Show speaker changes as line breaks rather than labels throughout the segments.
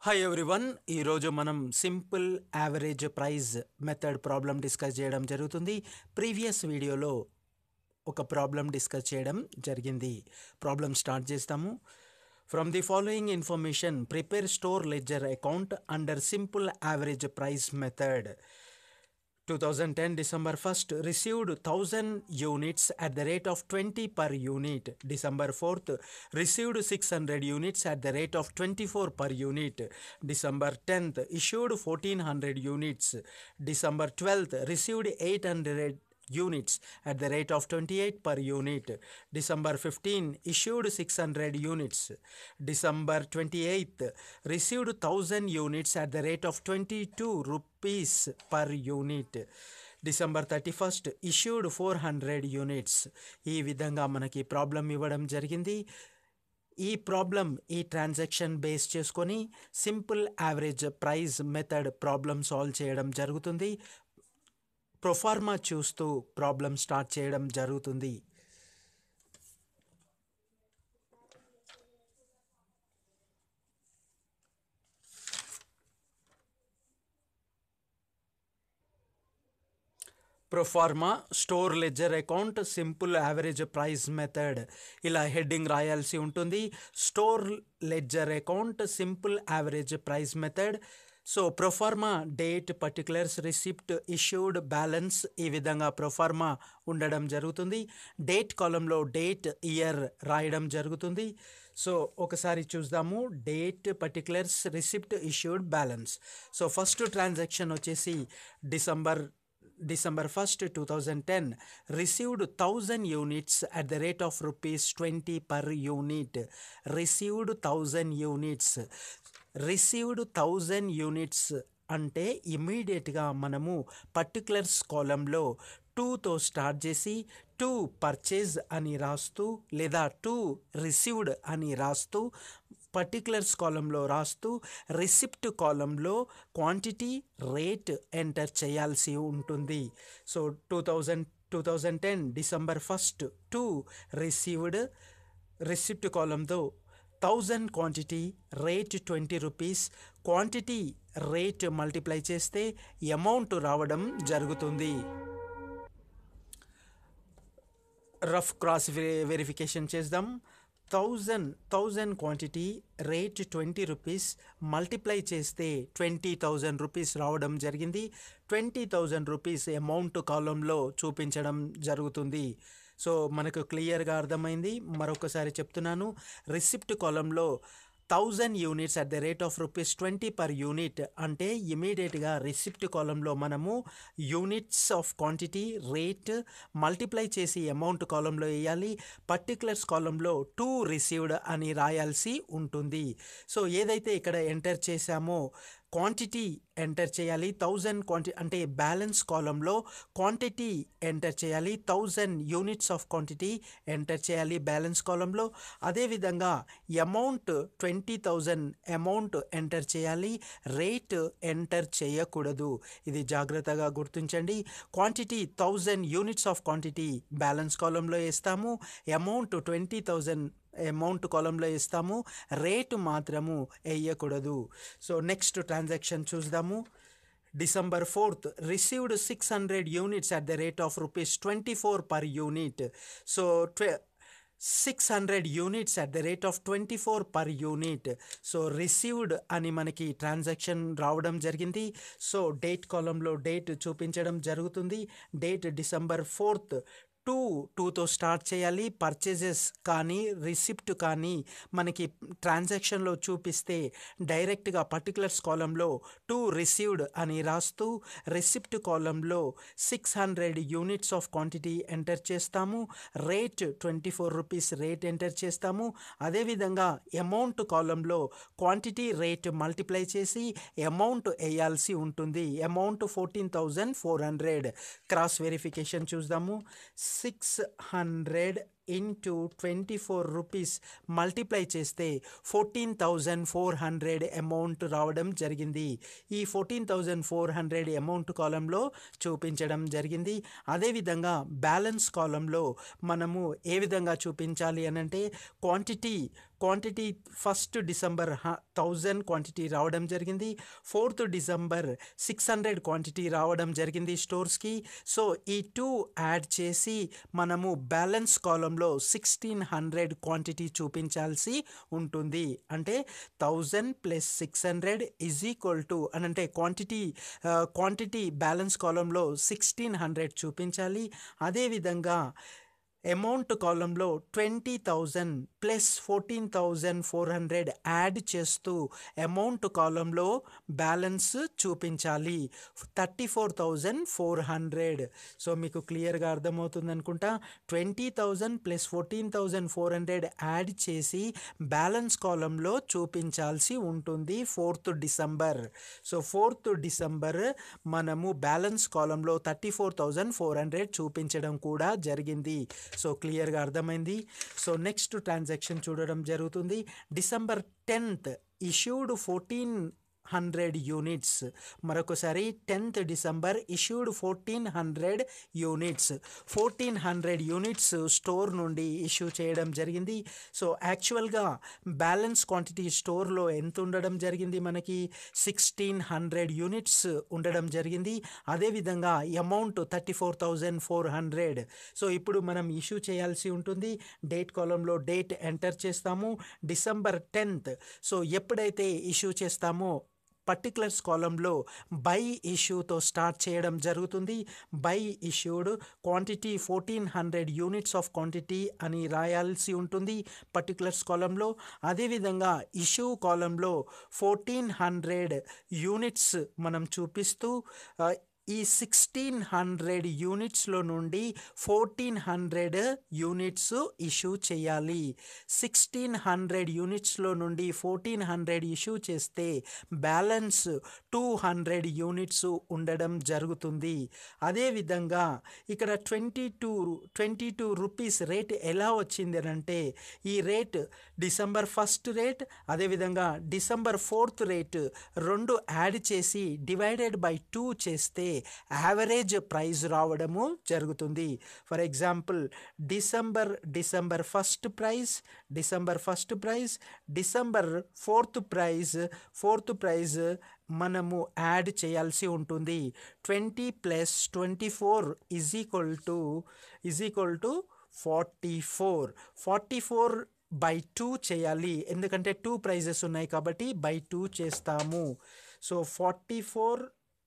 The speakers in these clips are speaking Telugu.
హాయ్ ఎవ్రీవన్ ఈరోజు మనం simple average price method problem discuss చేయడం జరుగుతుంది ప్రీవియస్ వీడియోలో ఒక ప్రాబ్లం డిస్కస్ చేయడం జరిగింది ప్రాబ్లం స్టార్ట్ చేస్తాము from the following information prepare store ledger account under simple average price method 2010 December 1st received 1000 units at the rate of 20 per unit. December 4th received 600 units at the rate of 24 per unit. December 10th issued 1400 units. December 12th received 800 units at the rate of 28 per unit. December 15 issued 600 units. December 28th received 1000 units at the rate of 22 rupees per unit. December thirty first issued four hundred units ఈ విధంగా మనకి ప్రాబ్లం ఇవ్వడం జరిగింది ఈ ప్రాబ్లం ఈ ట్రాన్సాక్షన్ బేస్ చేసుకొని simple average price method problem solve చేయడం జరుగుతుంది ప్రొఫార్మా చూస్తూ ప్రాబ్లం స్టార్ట్ చేయడం జరుగుతుంది proforma store ledger account simple average price method ఇలా హెడ్డింగ్ రాయాల్సి ఉంటుంది store ledger account simple average price method so proforma date particulars receipt issued balance ఈ విధంగా ప్రొఫార్మా ఉండడం జరుగుతుంది డేట్ కాలంలో డేట్ ఇయర్ రాయడం జరుగుతుంది సో ఒకసారి చూద్దాము date particulars receipt issued balance so first transaction వచ్చేసి December December 1st, 2010, received 1000 units at the rate of rupees 20 per unit. Received 1000 units. Received 1000 units అంటే ఇమీడియట్గా మనము పర్టికులర్స్ కాలంలో టూతో స్టార్ట్ చేసి టూ పర్చేజ్ అని రాస్తూ లేదా టూ రిసీవ్డ్ అని రాస్తూ పర్టికులర్స్ కాలంలో రాస్తూ రిసిప్ట్ కాలంలో క్వాంటిటీ రేట్ ఎంటర్ చేయాల్సి ఉంటుంది so two thousand two thousand ten December first to received receipt కాలంతో thousand quantity rate twenty rupees quantity rate multiply చేస్తే అమౌంట్ రావడం జరుగుతుంది రఫ్ క్రాస్ వెరిఫికేషన్ చేద్దాం thousand thousand quantity rate twenty rupees multiply చేస్తే ట్వంటీ థౌజండ్ రూపీస్ రావడం జరిగింది ట్వంటీ థౌజండ్ రూపీస్ అమౌంట్ కాలంలో చూపించడం జరుగుతుంది సో మనకు క్లియర్గా అర్థమైంది మరొకసారి చెప్తున్నాను రిసిప్ట్ కాలంలో thousand units at the rate of rupees twenty per unit అంటే ఇమీడియట్గా రిసిప్ట్ కాలంలో మనము units of quantity rate multiply చేసి అమౌంట్ కాలంలో వేయాలి పర్టికులర్స్ కాలంలో టూ రిసీవ్డ్ అని రాయాల్సి ఉంటుంది సో ఏదైతే ఇక్కడ ఎంటర్ చేశామో క్వాంటిటీ ఎంటర్ చేయాలి థౌజండ్ క్వాంటి అంటే బ్యాలెన్స్ కాలంలో క్వాంటిటీ ఎంటర్ చేయాలి thousand units of quantity enter చేయాలి బ్యాలెన్స్ కాలంలో అదేవిధంగా amount twenty thousand amount enter చేయాలి రేట్ ఎంటర్ చేయకూడదు ఇది జాగ్రత్తగా గుర్తించండి quantity thousand units of quantity balance కాలంలో వేస్తాము అమౌంట్ ట్వంటీ థౌజండ్ అమౌంట్ కాలంలో ఇస్తాము రేటు మాత్రము వేయకూడదు సో నెక్స్ట్ ట్రాన్సాక్షన్ చూద్దాము December fourth received six hundred units at the rate of rupees twenty four per unit so six hundred units at the rate of twenty four per unit so received అని మనకి ట్రాన్సాక్షన్ రావడం జరిగింది సో డేట్ కాలంలో డేట్ చూపించడం జరుగుతుంది డేట్ డిసెంబర్ ఫోర్త్ టూ టూతో స్టార్ట్ చేయాలి పర్చేజెస్ కానీ రిసిప్ట్ కానీ మనకి ట్రాన్సాక్షన్లో చూపిస్తే డైరెక్ట్గా పర్టికులర్స్ కాలంలో టూ రిసీవ్డ్ అని రాస్తూ రిసిప్ట్ కాలంలో six hundred units of quantity enter చేస్తాము rate twenty four rupees rate enter చేస్తాము అదేవిధంగా అమౌంట్ కాలంలో క్వాంటిటీ రేట్ మల్టిప్లై చేసి అమౌంట్ వేయాల్సి ఉంటుంది amount fourteen thousand four hundred cross verification చూద్దాము six hundred into twenty four rupees multiply చేస్తే fourteen thousand four hundred amount రావడం జరిగింది ఈ fourteen thousand four hundred amount కాలంలో చూపించడం జరిగింది అదేవిధంగా బ్యాలెన్స్ కాలంలో మనము ఏ విధంగా చూపించాలి అని అంటే quantity quantity first December thousand quantity రావడం జరిగింది fourth December six hundred quantity రావడం జరిగింది స్టోర్స్కి సో ఈ టూ యాడ్ చేసి మనము బ్యాలెన్స్ కాలంలో సిక్స్టీన్ హండ్రెడ్ క్వాంటిటీ చూపించాల్సి ఉంటుంది అంటే thousand plus six hundred is equal to అని అంటే క్వాంటిటీ క్వాంటిటీ బ్యాలెన్స్ కాలంలో సిక్స్టీన్ హండ్రెడ్ చూపించాలి అదేవిధంగా అమౌంట్ కాలంలో twenty thousand plus fourteen thousand four hundred add చేస్తూ అమౌంట్ కాలంలో బ్యాలెన్స్ చూపించాలి thirty four thousand four hundred so మీకు క్లియర్గా అర్థమవుతుంది అనుకుంటా twenty thousand plus fourteen thousand four hundred add చేసి బ్యాలెన్స్ కాలంలో చూపించాల్సి ఉంటుంది fourth December so fourth December మనము బ్యాలెన్స్ కాలంలో thirty four thousand four hundred చూపించడం కూడా జరిగింది సో క్లియర్గా అర్థమైంది సో నెక్స్ట్ ట్రాన్సాక్షన్ చూడడం జరుగుతుంది December tenth issued fourteen hundred units మరొకసారి tenth December issued fourteen hundred units fourteen hundred units store నుండి ఇష్యూ చేయడం జరిగింది సో యాక్చువల్గా బ్యాలెన్స్ క్వాంటిటీ స్టోర్లో ఎంత ఉండడం జరిగింది మనకి సిక్స్టీన్ హండ్రెడ్ యూనిట్స్ ఉండడం జరిగింది అదేవిధంగా amount thirty four thousand four hundred so ఇప్పుడు మనం ఇష్యూ చేయాల్సి ఉంటుంది డేట్ కాలంలో డేట్ ఎంటర్ చేస్తాము డిసెంబర్ టెన్త్ సో ఎప్పుడైతే ఇష్యూ చేస్తామో పర్టికులర్స్ కాలంలో బై ఇష్యూతో స్టార్ట్ చేయడం జరుగుతుంది by issued quantity fourteen hundred units of quantity అని రాయాల్సి ఉంటుంది పర్టికులర్స్ కాలంలో అదేవిధంగా ఇష్యూ కాలంలో ఫోర్టీన్ హండ్రెడ్ యూనిట్స్ మనం చూపిస్తూ ఆ, ఈ సిక్స్టీన్ హండ్రెడ్ యూనిట్స్లో నుండి ఫోర్టీన్ హండ్రెడ్ యూనిట్స్ ఇష్యూ చేయాలి సిక్స్టీన్ హండ్రెడ్ యూనిట్స్లో నుండి ఫోర్టీన్ హండ్రెడ్ ఇష్యూ చేస్తే బ్యాలెన్స్ టూ హండ్రెడ్ యూనిట్స్ ఉండడం జరుగుతుంది అదేవిధంగా ఇక్కడ twenty two twenty two rupees rate ఎలా వచ్చింది అని అంటే ఈ రేట్ డిసెంబర్ ఫస్ట్ రేట్ అదేవిధంగా డిసెంబర్ ఫోర్త్ రేట్ రెండు యాడ్ చేసి డివైడెడ్ బై టూ చేస్తే యావరేజ్ ప్రైస్ రావడము జరుగుతుంది for example December December first price December first price December fourth price fourth price మనము యాడ్ చేయాల్సి ఉంటుంది twenty plus twenty four is equal to is equal to forty four forty four by two చేయాలి ఎందుకంటే టూ ప్రైజెస్ ఉన్నాయి కాబట్టి బై టూ చేస్తాము so forty four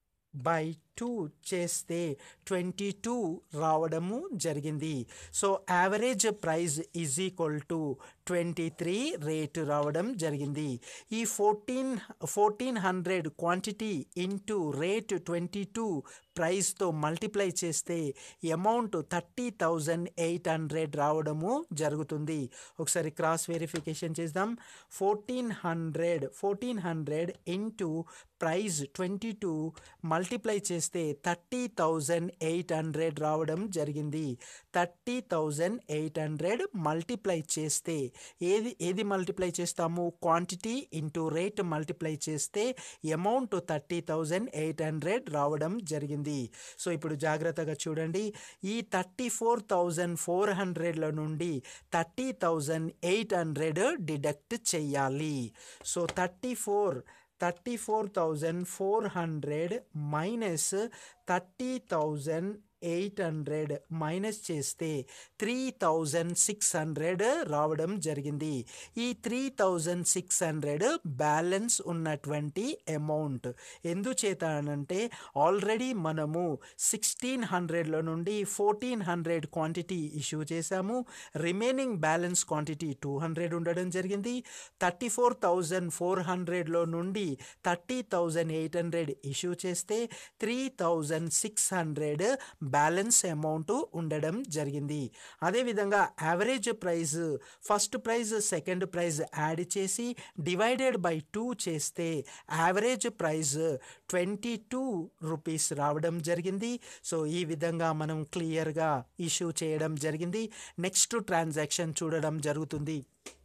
by two చేస్తే ట్వంటీ టూ రావడము జరిగింది so average price is equal to twenty three rate రావడం జరిగింది ఈ fourteen fourteen hundred quantity into rate twenty two ప్రైస్తో మల్టిప్లై చేస్తే amount thirty thousand eight hundred రావడము జరుగుతుంది ఒకసారి క్రాస్ వెరిఫికేషన్ చేద్దాం fourteen hundred fourteen hundred into price twenty two multiply చేస్తే థర్టీ థౌజండ్ ఎయిట్ హండ్రెడ్ రావడం జరిగింది thirty thousand eight hundred multiply చేస్తే ఏది ఏది మల్టిప్లై చేస్తాము క్వాంటిటీ ఇంటూ రేట్ మల్టిప్లై చేస్తే amount thirty thousand eight hundred రావడం జరిగింది సో ఇప్పుడు జాగ్రత్తగా చూడండి ఈ థర్టీ ఫోర్ థౌజండ్ ఫోర్ హండ్రెడ్ల నుండి thirty thousand eight hundred deduct చెయ్యాలి so thirty four thirty four thousand four hundred minus thirty thousand eight hundred minus చేస్తే త్రీ థౌజండ్ సిక్స్ హండ్రెడ్ రావడం జరిగింది ఈ three thousand six hundred balance ఉన్నటువంటి అమౌంట్ ఎందుచేత అనంటే ఆల్రెడీ మనము సిక్స్టీన్ హండ్రెడ్లో నుండి ఫోర్టీన్ హండ్రెడ్ క్వాంటిటీ ఇష్యూ చేశాము remaining balance quantity two hundred ఉండడం జరిగింది థర్టీ ఫోర్ థౌజండ్ ఫోర్ హండ్రెడ్లో నుండి thirty thousand eight hundred issue చేస్తే three thousand six hundred balance amount ఉండడం జరిగింది అదేవిధంగా average price first price second price add చేసి డివైడెడ్ బై టూ చేస్తే average price twenty two rupees రావడం జరిగింది సో ఈ విధంగా మనం క్లియర్గా ఇష్యూ చేయడం జరిగింది నెక్స్ట్ ట్రాన్సాక్షన్ చూడడం జరుగుతుంది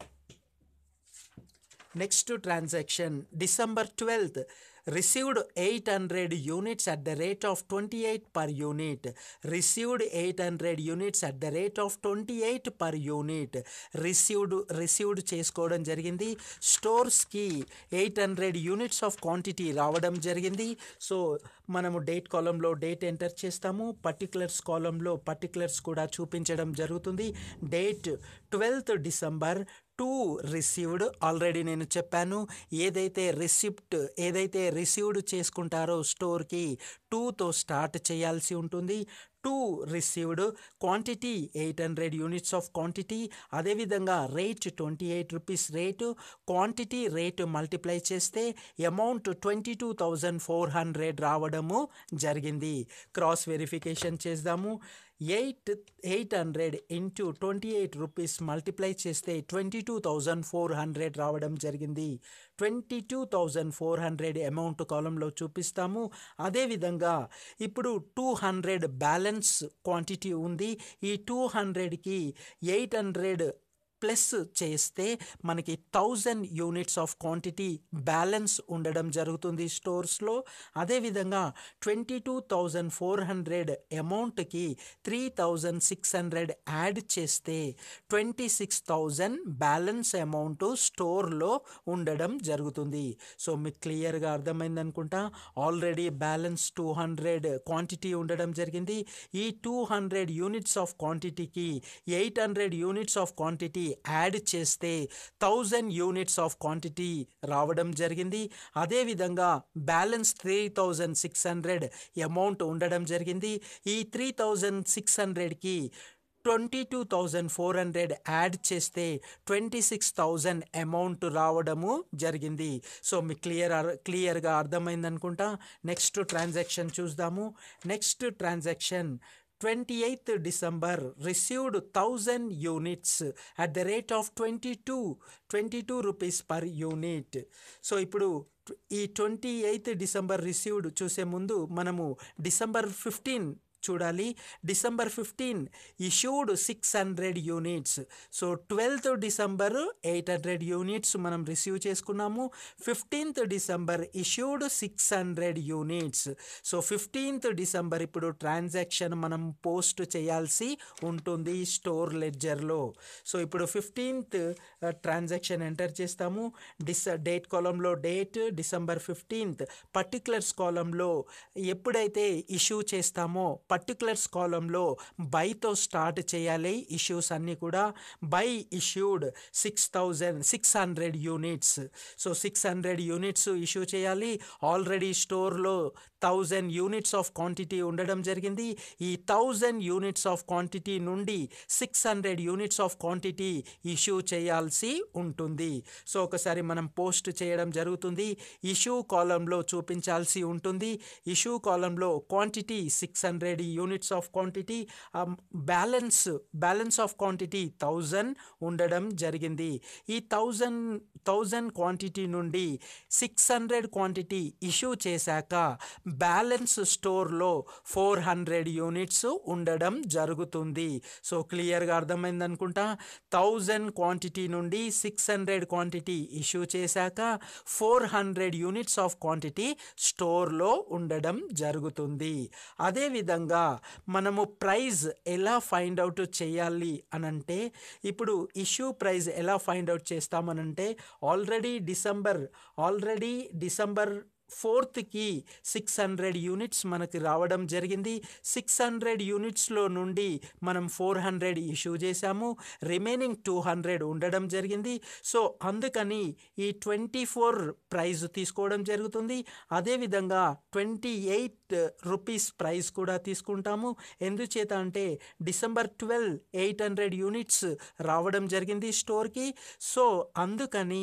next transaction December twelfth received eight hundred units at the rate of twenty eight per unit received eight hundred units at the rate of twenty eight per unit received received చేసుకోవడం జరిగింది స్టోర్స్కి eight hundred units of quantity రావడం జరిగింది సో మనము డేట్ కాలంలో డేట్ ఎంటర్ చేస్తాము పర్టికులర్స్ కాలంలో పర్టికులర్స్ కూడా చూపించడం జరుగుతుంది date twelfth December to received already నేను చెప్పాను ఏదైతే రిసిప్ట్ ఏదైతే రిసీవ్డ్ చేసుకుంటారో స్టోర్కి టూతో స్టార్ట్ చేయాల్సి ఉంటుంది to received quantity eight hundred units of quantity అదేవిధంగా rate twenty eight rupees rate quantity rate multiply చేస్తే amount twenty two thousand four hundred రావడము జరిగింది క్రాస్ వెరిఫికేషన్ చేద్దాము eight eight hundred into twenty eight rupees multiply చేస్తే twenty two thousand four hundred రావడం జరిగింది twenty two thousand four hundred amount కాలంలో చూపిస్తాము అదేవిధంగా ఇప్పుడు టూ హండ్రెడ్ బ్యాలెన్స్ క్వాంటిటీ ఉంది ఈ టూ హండ్రెడ్కి ఎయిట్ హండ్రెడ్ ప్లస్ చేస్తే మనకి thousand units of quantity balance ఉండడం జరుగుతుంది స్టోర్స్లో అదేవిధంగా twenty two thousand four hundred అమౌంట్కి three thousand six hundred add చేస్తే twenty six thousand balance amount స్టోర్లో ఉండడం జరుగుతుంది సో మీకు క్లియర్గా అర్థమైంది అనుకుంటా already balance two hundred quantity ఉండడం జరిగింది ఈ టూ హండ్రెడ్ యూనిట్స్ ఆఫ్ క్వాంటిటీకి eight hundred units of quantity add చేస్తే థౌజండ్ యూనిట్స్ ఆఫ్ క్వాంటిటీ రావడం జరిగింది అదేవిధంగా balance three thousand six hundred amount ఉండడం జరిగింది ఈ త్రీ థౌజండ్ సిక్స్ హండ్రెడ్కి twenty two thousand four hundred add చేస్తే ట్వంటీ సిక్స్ థౌజండ్ అమౌంట్ రావడము జరిగింది సో మీకు క్లియర్ క్లియర్గా అర్థమైంది అనుకుంటా నెక్స్ట్ ట్రాన్సాక్షన్ చూద్దాము next transaction twenty eighth December received thousand units at the rate of twenty two twenty two rupees per unit so ఇప్పుడు ఈ ట్వంటీ ఎయిత్ డిసెంబర్ రిసీవ్డ్ చూసే ముందు మనము డిసెంబర్ ఫిఫ్టీన్ చూడాలి December fifteen issued six hundred units so twelfth December eight hundred units మనం రిసీవ్ చేసుకున్నాము fifteenth December issued six hundred units so fifteenth December ఇప్పుడు ట్రాన్సాక్షన్ మనం పోస్ట్ చేయాల్సి ఉంటుంది స్టోర్ లెడ్జర్లో సో ఇప్పుడు ఫిఫ్టీన్త్ ట్రాన్సాక్షన్ ఎంటర్ చేస్తాము డిస్ డేట్ కాలంలో డేట్ డిసెంబర్ ఫిఫ్టీన్త్ పర్టికులర్స్ కాలంలో ఎప్పుడైతే ఇష్యూ చేస్తామో పర్టికులర్స్ కాలంలో బైతో స్టార్ట్ చేయాలి ఇష్యూస్ అన్నీ కూడా by issued six thousand six hundred units so six hundred units issue చేయాలి ఆల్రెడీ స్టోర్లో థౌజండ్ యూనిట్స్ ఆఫ్ క్వాంటిటీ ఉండడం జరిగింది ఈ థౌజండ్ యూనిట్స్ ఆఫ్ క్వాంటిటీ నుండి six hundred units of quantity issue చేయాల్సి ఉంటుంది సో ఒకసారి మనం పోస్ట్ చేయడం జరుగుతుంది ఇష్యూ కాలంలో చూపించాల్సి ఉంటుంది ఇష్యూ కాలంలో quantity six hundred units of quantity balance balance of quantity thousand ఉండడం జరిగింది ఈ థౌజండ్ థౌజండ్ క్వాంటిటీ నుండి సిక్స్ హండ్రెడ్ క్వాంటిటీ ఇష్యూ చేశాక బ్యాలెన్స్ స్టోర్లో ఫోర్ హండ్రెడ్ యూనిట్స్ ఉండడం జరుగుతుంది సో క్లియర్గా అర్థమైంది అనుకుంటా థౌజండ్ క్వాంటిటీ నుండి సిక్స్ హండ్రెడ్ క్వాంటిటీ ఇష్యూ చేశాక four hundred units of quantity స్టోర్లో ఉండడం జరుగుతుంది అదేవిధంగా మనము ప్రైజ్ ఎలా ఫైండ్ అవుట్ చేయాలి అనంటే ఇప్పుడు ఇష్యూ ప్రైజ్ ఎలా ఫైండ్ అవుట్ చేస్తామనంటే ఆల్రెడీ డిసెంబర్ ఆల్రెడీ డిసెంబర్ ఫోర్త్కి సిక్స్ హండ్రెడ్ యూనిట్స్ మనకి రావడం జరిగింది సిక్స్ హండ్రెడ్ యూనిట్స్లో నుండి మనం ఫోర్ హండ్రెడ్ ఇష్యూ చేశాము రిమైనింగ్ టూ హండ్రెడ్ ఉండడం జరిగింది సో అందుకని ఈ ట్వంటీ ఫోర్ ప్రైజ్ తీసుకోవడం జరుగుతుంది అదేవిధంగా ట్వంటీ ఎయిట్ రూపీస్ ప్రైస్ కూడా తీసుకుంటాము ఎందుచేత అంటే December twelve eight hundred units రావడం జరిగింది స్టోర్కి సో అందుకని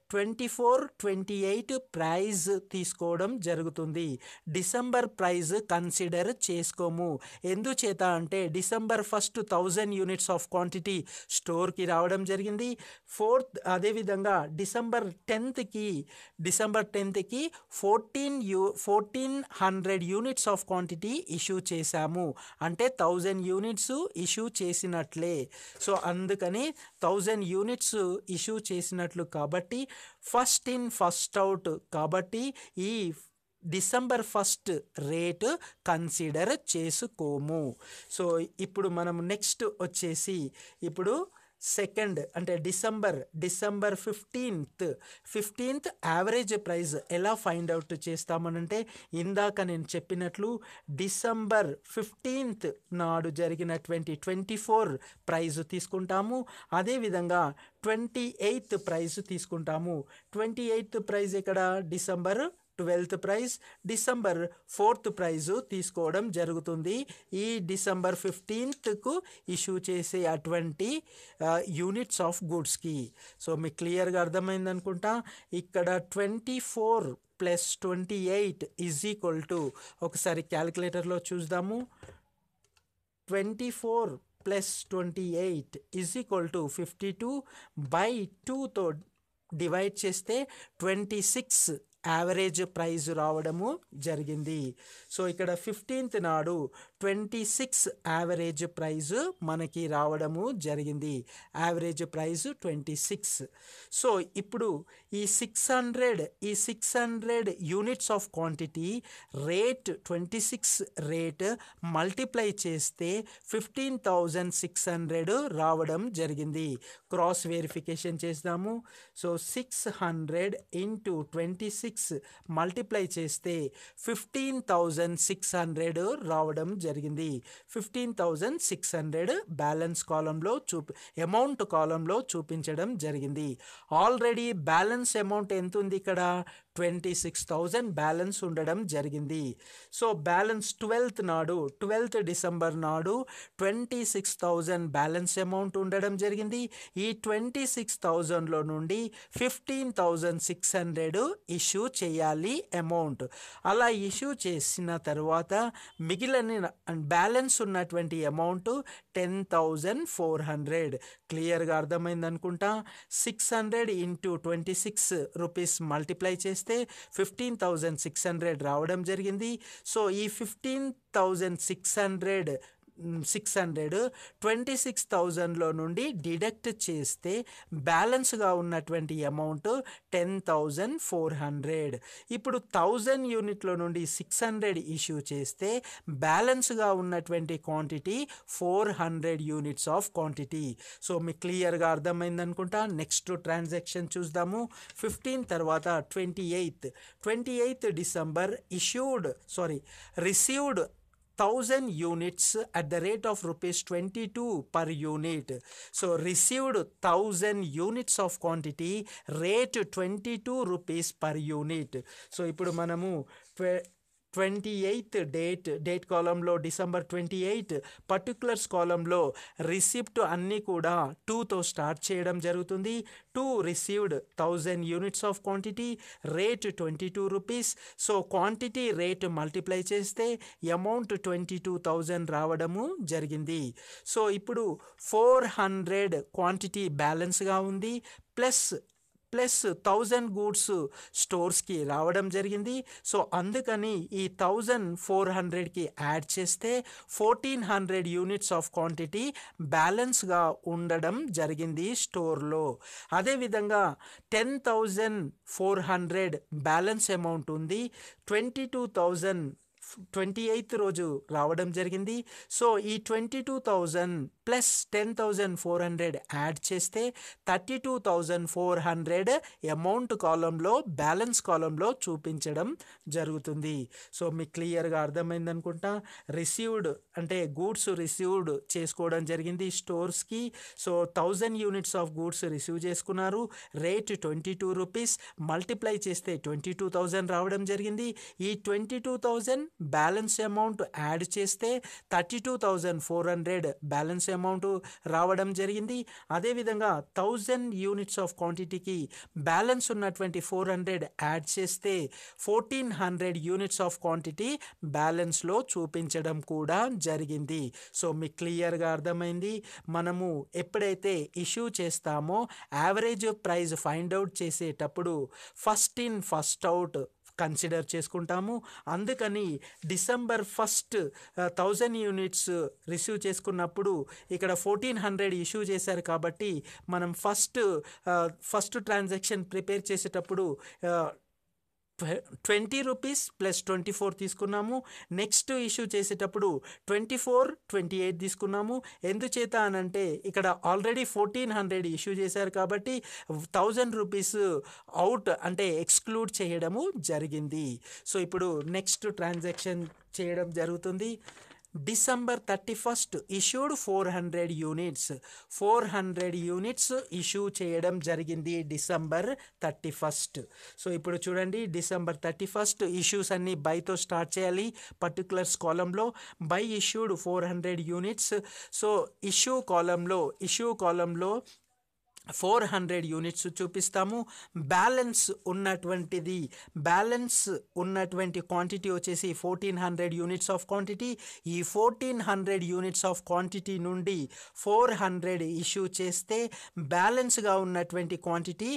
twenty four twenty eight price తీసుకోవడం జరుగుతుంది డిసెంబర్ ప్రైజ్ కన్సిడర్ చేసుకోము ఎందుచేత అంటే December first thousand units of quantity స్టోర్కి రావడం జరిగింది ఫోర్త్ అదేవిధంగా డిసెంబర్ టెన్త్కి డిసెంబర్ టెన్త్కి fourteen you fourteen hundred units of quantity issue చేశాము అంటే థౌజండ్ యూనిట్స్ ఇష్యూ చేసినట్లే సో అందుకని థౌజండ్ యూనిట్స్ ఇష్యూ చేసినట్లు కాబట్టి ఫస్ట్ ఇన్ ఫస్ట్ అవుట్ కాబట్టి ఈ డిసెంబర్ ఫస్ట్ రేట్ కన్సిడర్ చేసుకోము సో ఇప్పుడు మనం నెక్స్ట్ వచ్చేసి ఇప్పుడు సెకండ్ అంటే December December fifteenth fifteenth average price ఎలా ఫైండ్ అవుట్ చేస్తామనంటే ఇందాక నేను చెప్పినట్లు డిసెంబర్ ఫిఫ్టీన్త్ నాడు జరిగినటువంటి ట్వంటీ ఫోర్ ప్రైజ్ తీసుకుంటాము అదేవిధంగా ట్వంటీ ఎయిత్ ప్రైజ్ తీసుకుంటాము ట్వంటీ ఎయిత్ ప్రైజ్ ఇక్కడ December twelfth price December fourth price తీసుకోవడం జరుగుతుంది ఈ డిసెంబర్ ఫిఫ్టీన్త్కు ఇష్యూ చేసే అటువంటి యూనిట్స్ ఆఫ్ గుడ్స్కి సో మీకు క్లియర్గా అర్థమైంది అనుకుంటా ఇక్కడ twenty four plus twenty eight is equal to ఒకసారి క్యాలిక్యులేటర్లో చూద్దాము twenty four plus twenty eight is equal to fifty two by టూతో డివైడ్ చేస్తే ట్వంటీ సిక్స్ యావరేజ్ ప్రైజ్ రావడము జరిగింది సో ఇక్కడ ఫిఫ్టీన్త్ నాడు ట్వంటీ సిక్స్ యావరేజ్ ప్రైజ్ మనకి రావడము జరిగింది average price twenty six so ఇప్పుడు ఈ సిక్స్ హండ్రెడ్ ఈ six hundred units of quantity rate twenty six rate multiply చేస్తే ఫిఫ్టీన్ థౌజండ్ సిక్స్ హండ్రెడ్ రావడం జరిగింది క్రాస్ వెరిఫికేషన్ చేద్దాము so six hundred into twenty six multiply చేస్తే ఫిఫ్టీన్ థౌజండ్ సిక్స్ హండ్రెడ్ రావడం జరిగింది fifteen thousand six hundred balance కాలంలో చూపి అమౌంట్ కాలంలో చూపించడం జరిగింది ఆల్రెడీ బ్యాలెన్స్ అమౌంట్ ఎంత ఉంది ఇక్కడ ట్వంటీ సిక్స్ థౌజండ్ బ్యాలెన్స్ ఉండడం జరిగింది సో బ్యాలెన్స్ ట్వెల్త్ నాడు ట్వెల్త్ డిసెంబర్ నాడు twenty six thousand balance amount ఉండడం జరిగింది ఈ ట్వంటీ సిక్స్ థౌజండ్లో నుండి fifteen thousand six hundred issue చేయాలి అమౌంట్ అలా ఇష్యూ చేసిన తర్వాత మిగిలిన బ్యాలెన్స్ ఉన్నటువంటి amount ten thousand four hundred క్లియర్గా అర్థమైంది అనుకుంటా six hundred into twenty six rupees multiply చేస్తే ఫిఫ్టీన్ థౌజండ్ సిక్స్ హండ్రెడ్ రావడం జరిగింది సో ఈ fifteen thousand six hundred six hundred twenty six థౌజండ్లో నుండి డిడక్ట్ చేస్తే బ్యాలెన్స్గా ఉన్నటువంటి amount ten thousand four hundred ఇప్పుడు థౌజండ్ యూనిట్లో నుండి సిక్స్ హండ్రెడ్ ఇష్యూ చేస్తే బ్యాలెన్స్గా ఉన్నటువంటి quantity four hundred units of quantity so మీకు క్లియర్గా అర్థమైంది అనుకుంటా నెక్స్ట్ ట్రాన్సాక్షన్ చూద్దాము ఫిఫ్టీన్ తర్వాత twenty eighth twenty eighth December issued sorry received thousand units at the rate of rupees twenty two per unit so received thousand units of quantity rate twenty two rupees per unit so ఇప్పుడు మనము ట్వె ట్వంటీ ఎయిత్ డేట్ డేట్ కాలంలో డిసెంబర్ ట్వంటీ ఎయిట్ పర్టికులర్స్ కాలంలో రిసిప్ట్ అన్నీ కూడా టూతో స్టార్ట్ చేయడం జరుగుతుంది to received thousand units of quantity rate twenty two rupees so quantity rate multiply చేస్తే అమౌంట్ ట్వంటీ టూ థౌజండ్ రావడము జరిగింది సో ఇప్పుడు ఫోర్ హండ్రెడ్ క్వాంటిటీ బ్యాలెన్స్గా ఉంది ప్లస్ ప్లస్ థౌజండ్ గూడ్స్ స్టోర్స్కి రావడం జరిగింది సో అందుకని ఈ థౌజండ్ ఫోర్ హండ్రెడ్కి యాడ్ చేస్తే fourteen hundred units of quantity బ్యాలెన్స్గా ఉండడం జరిగింది స్టోర్లో అదేవిధంగా ten thousand four hundred balance amount ఉంది twenty two thousand twenty eighth రోజు రావడం జరిగింది సో ఈ twenty two thousand plus ten thousand four hundred add చేస్తే thirty two thousand four hundred amount కాలంలో బ్యాలెన్స్ కాలంలో చూపించడం జరుగుతుంది సో మీకు క్లియర్గా అర్థమైంది అనుకుంటా రిసీవ్డ్ అంటే గూడ్స్ రిసీవ్డ్ చేసుకోవడం జరిగింది స్టోర్స్కి so thousand units of goods receive చేసుకున్నారు rate twenty two rupees multiply చేస్తే ట్వంటీ టూ థౌజండ్ రావడం జరిగింది ఈ twenty two thousand balance amount add చేస్తే thirty two thousand four hundred balance amount రావడం జరిగింది అదేవిధంగా థౌజండ్ యూనిట్స్ ఆఫ్ క్వాంటిటీకి బ్యాలెన్స్ ఉన్నటువంటి ఫోర్ హండ్రెడ్ యాడ్ చేస్తే fourteen hundred units of quantity బ్యాలెన్స్లో చూపించడం కూడా జరిగింది సో మీకు క్లియర్గా అర్థమైంది మనము ఎప్పుడైతే ఇష్యూ చేస్తామో యావరేజ్ ప్రైస్ ఫైండ్ అవుట్ చేసేటప్పుడు first in first out consider చేసుకుంటాము అందుకని December first thousand units receive చేసుకున్నప్పుడు ఇక్కడ ఫోర్టీన్ హండ్రెడ్ ఇష్యూ చేశారు కాబట్టి మనం ఫస్ట్ ఫస్ట్ ట్రాన్సాక్షన్ ప్రిపేర్ చేసేటప్పుడు twenty rupees plus twenty four తీసుకున్నాము నెక్స్ట్ ఇష్యూ చేసేటప్పుడు ట్వంటీ ఫోర్ ట్వంటీ ఎయిట్ తీసుకున్నాము ఎందుచేత అనంటే ఇక్కడ ఆల్రెడీ ఫోర్టీన్ హండ్రెడ్ ఇష్యూ చేశారు కాబట్టి థౌజండ్ రూపీస్ అవుట్ అంటే ఎక్స్క్లూడ్ చేయడము జరిగింది సో ఇప్పుడు నెక్స్ట్ ట్రాన్సాక్షన్ చేయడం జరుగుతుంది December thirty first issued four hundred units four hundred units issue చేయడం జరిగింది డిసెంబర్ థర్టీ ఫస్ట్ సో ఇప్పుడు చూడండి డిసెంబర్ థర్టీ ఫస్ట్ ఇష్యూస్ అన్ని బైతో స్టార్ట్ చేయాలి పర్టికులర్స్ కాలంలో by issued four hundred units so issue కాలంలో ఇష్యూ కాలంలో ఫోర్ హండ్రెడ్ యూనిట్స్ చూపిస్తాము బ్యాలెన్స్ ఉన్నటువంటిది బ్యాలెన్స్ ఉన్నటువంటి క్వాంటిటీ వచ్చేసి fourteen hundred units of quantity ఈ fourteen hundred units of quantity నుండి ఫోర్ హండ్రెడ్ ఇష్యూ చేస్తే బ్యాలెన్స్గా ఉన్నటువంటి క్వాంటిటీ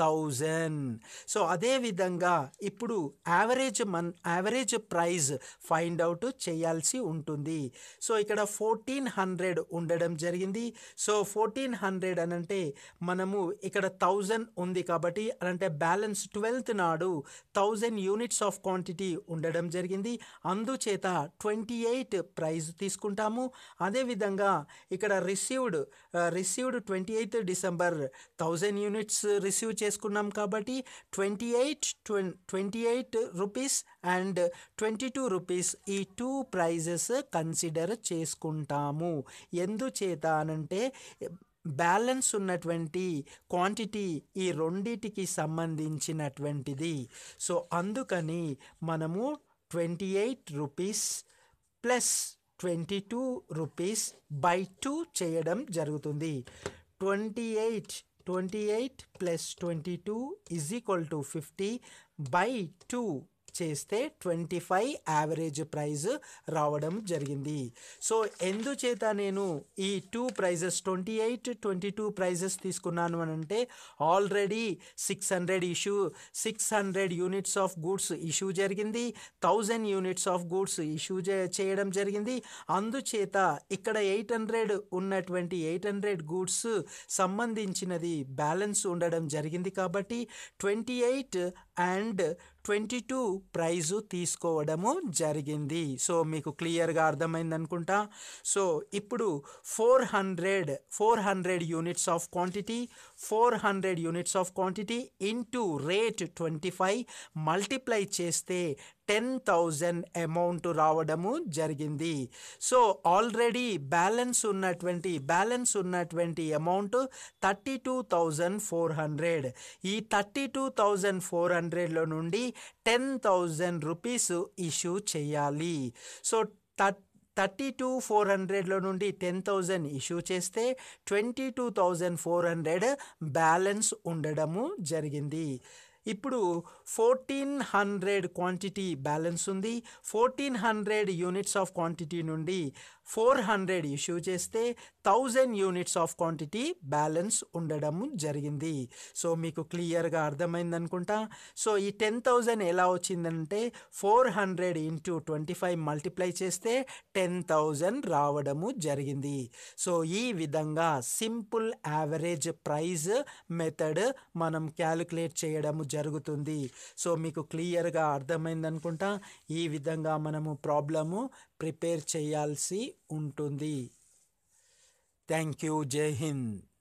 థౌజండ్ సో అదేవిధంగా ఇప్పుడు యావరేజ్ మన్ యావరేజ్ ప్రైజ్ ఫైండ్ అవుట్ చేయాల్సి ఉంటుంది సో ఇక్కడ ఫోర్టీన్ హండ్రెడ్ ఉండడం జరిగింది సో ఫోర్టీన్ హండ్రెడ్ అనంటే మనము ఇక్కడ థౌజండ్ ఉంది కాబట్టి అంటే బ్యాలెన్స్ ట్వెల్త్ నాడు థౌజండ్ యూనిట్స్ ఆఫ్ క్వాంటిటీ ఉండడం జరిగింది అందుచేత ట్వంటీ ఎయిట్ ప్రైజ్ తీసుకుంటాము అదేవిధంగా ఇక్కడ received received twenty eighth December thousand units receive చేసుకున్నాం కాబట్టి twenty eight twenty eight rupees and twenty two rupees ఈ టూ ప్రైజెస్ కన్సిడర్ చేసుకుంటాము ఎందుచేత అనంటే బ్యాలెన్స్ ఉన్నటువంటి క్వాంటిటీ ఈ రెండిటికి సంబంధించినటువంటిది సో అందుకని మనము twenty eight rupees plus twenty two rupees by two చేయడం జరుగుతుంది twenty eight twenty eight plus twenty two is equal to fifty by two చేస్తే ట్వంటీ ఫైవ్ యావరేజ్ ప్రైజ్ రావడం జరిగింది సో ఎందుచేత నేను ఈ two prices twenty eight twenty two prices తీసుకున్నాను అని అంటే already six hundred issue six hundred units of goods issue జరిగింది thousand units of goods issue చేయడం జరిగింది అందుచేత ఇక్కడ ఎయిట్ హండ్రెడ్ ఉన్నటువంటి ఎయిట్ హండ్రెడ్ గూడ్స్ సంబంధించినది బ్యాలెన్స్ ఉండడం జరిగింది కాబట్టి twenty eight and twenty two price తీసుకోవడము జరిగింది సో మీకు క్లియర్గా అర్థమైంది అనుకుంటా సో ఇప్పుడు four hundred four hundred units of quantity four hundred units of quantity into rate twenty five multiply చేస్తే టెన్ థౌజండ్ అమౌంట్ రావడము జరిగింది సో ఆల్రెడీ బ్యాలెన్స్ ఉన్నటువంటి బ్యాలెన్స్ ఉన్నటువంటి amount thirty two thousand four hundred ఈ థర్టీ టూ థౌజండ్ ఫోర్ హండ్రెడ్లో నుండి టెన్ థౌజండ్ రూపీస్ ఇష్యూ చేయాలి so thirty thirty two four హండ్రెడ్లో నుండి టెన్ థౌజండ్ ఇష్యూ చేస్తే twenty two thousand four hundred balance ఉండడము జరిగింది ఇప్పుడు ఫోర్టీన్ హండ్రెడ్ క్వాంటిటీ బ్యాలెన్స్ ఉంది fourteen hundred units of quantity నుండి ఫోర్ హండ్రెడ్ ఇష్యూ చేస్తే thousand units of quantity balance ఉండడం జరిగింది సో మీకు క్లియర్గా అర్థమైంది అనుకుంటా సో ఈ టెన్ థౌజండ్ ఎలా వచ్చిందంటే four hundred into twenty five multiply చేస్తే టెన్ థౌజండ్ రావడము జరిగింది సో ఈ విధంగా సింపుల్ యావరేజ్ ప్రైజ్ మెథడ్ మనం క్యాలిక్యులేట్ చేయడము జరుగుతుంది సో మీకు క్లియర్గా అర్థమైంది అనుకుంటా ఈ విధంగా మనము ప్రాబ్లము ప్రిపేర్ చేయాల్సి ఉంటుంది థ్యాంక్ యూ జై హింద్